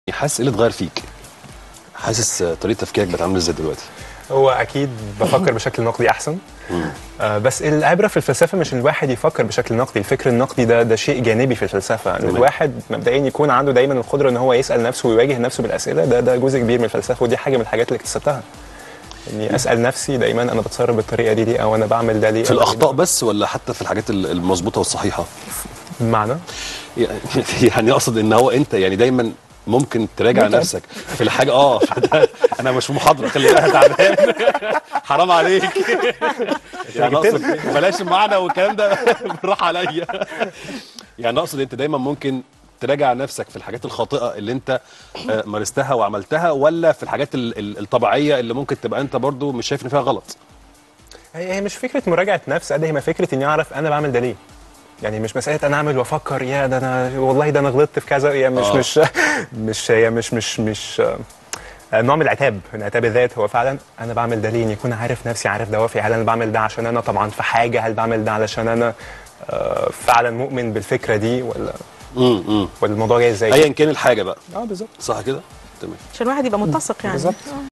حاسس ايه اللي اتغير فيك حاسس آه، طريقه تفكيرك بقت عامله ازاي دلوقتي هو اكيد بفكر بشكل نقدي احسن آه بس العبره في الفلسفه مش إن الواحد يفكر بشكل نقدي الفكر النقدي ده ده شيء جانبي في الفلسفه ان تمام. الواحد مبدئيا يكون عنده دايما القدره ان هو يسال نفسه ويواجه نفسه بالاسئله ده ده جزء كبير من الفلسفه ودي حاجه من الحاجات اللي اكتسبتها اني اسال نفسي دايما انا بتصرف بالطريقه دي ليه او انا بعمل ده ليه في أو ده ليه؟ الاخطاء بس ولا حتى في الحاجات ال- المظبوطه والصحيحه بمعنى يعني اقصد ان هو انت يعني دايما ممكن تراجع متعب. نفسك في الحاجه اه فده- انا مش في محاضره خلي بالك تعبان حرام عليك يعني اقصد بلاش المعنى والكلام ده بالراحه عليا يعني اقصد انت دايما ممكن تراجع نفسك في الحاجات الخاطئه اللي انت آه، مارستها وعملتها ولا في الحاجات ال- ال- الطبيعيه اللي ممكن تبقى انت برضو مش شايف ان فيها غلط هي هي مش فكره مراجعه نفس قد هي فكره اني اعرف انا بعمل ده ليه يعني مش مساله انا اعمل وافكر يا ده انا والله ده انا غلطت في كذا يا مش آه. مش مش هي مش مش مش آه، نوع من العتاب من عتاب الذات هو فعلا انا بعمل ده ليه إني يكون عارف نفسي عارف دوافعي هل انا بعمل ده عشان انا طبعا في حاجه هل بعمل ده علشان انا آه، فعلا مؤمن بالفكره دي ولا امم ولا الموضوع جاي ازاي ايا كان الحاجه بقى اه بالظبط صح كده تمام عشان الواحد يبقى متسق يعني بالظبط.